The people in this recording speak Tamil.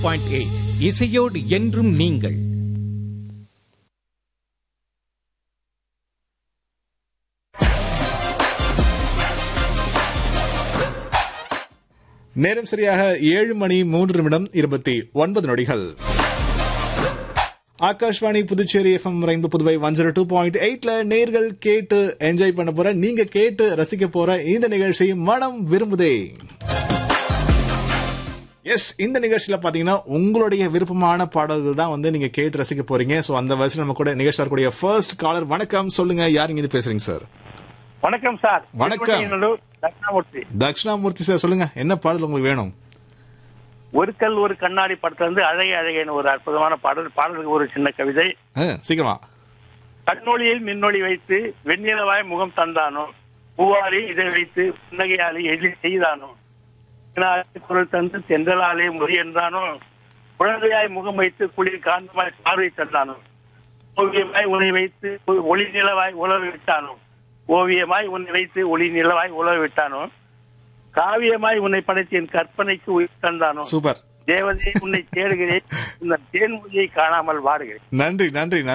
பாயிண்ட் எயிட் இசையோடு என்றும் நீங்கள் நேரம் சரியாக ஏழு மணி மூன்று நிமிடம் இருபத்தி ஒன்பது நொடிகள் Akashvani Puducherry FM Rainbow Puduvai one zero two point எயிட்ல நேர்கள் கேட்டு என்ஜாய் பண்ண போற நீங்க கேட்டு ரசிக்க போற இந்த நிகழ்ச்சி மனம் விரும்புதே எஸ் இந்த நிகழ்ச்சியில பாத்தீங்கன்னா உங்களுடைய விருப்பமான பாடல்கள் தான் வந்து நீங்க கேட்டு ரசிக்க போறீங்க சோ அந்த வயசுல நம்ம கூட நிகழ்ச்சி வரக்கூடிய ஃபர்ஸ்ட் காலர் வணக்கம் சொல்லுங்க யார் இங்க இருந்து பேசுறீங்க சார் வணக்கம் சார் வணக்கம். திருவண்ணையநல்லூர் தட்சிணாமூர்த்தி தட்சிணாமூர்த்தி சார் சொல்லுங்க என்ன பாடல் உங்களுக்கு வேணும் ஒரு கல் ஒரு கண்ணாடி படத்துல இருந்து அழகே அழகேன்னு ஒரு அற்புதமான பாடல் பாடலுக்கு ஒரு சின்ன கவிதை ஆ, சீக்கிரமா கண்ணொளியில் மின்னொளி வைத்து வெண்ணிலவாய் முகம் தந்தானோ பூவாரி இதை வைத்து புன்னகையாலே எழி செய்தானோ தென்னாலே குரல் தந்து தென்றலாலே முறி என்றானோ குழந்தையாய் முகம் வைத்து குளிர் காந்தமாய் பார்வை தந்தானோ ஓவியமாய் உன்னை வைத்து ஒளி நிலவாய் உழவு விட்டானோ ஓவியமாய் உன்னை வைத்து ஒளி நிலவாய் உழவு விட்டானோ காவியமாய் உன்னை படைத்து என் கற்பனைக்கு உயிர் தந்தானோ சூப்பர் தேவதையை உன்னை தேடுகிறேன் இந்த தேன்மொழியை காணாமல் வாடுகிறேன் நன்றி நன்றி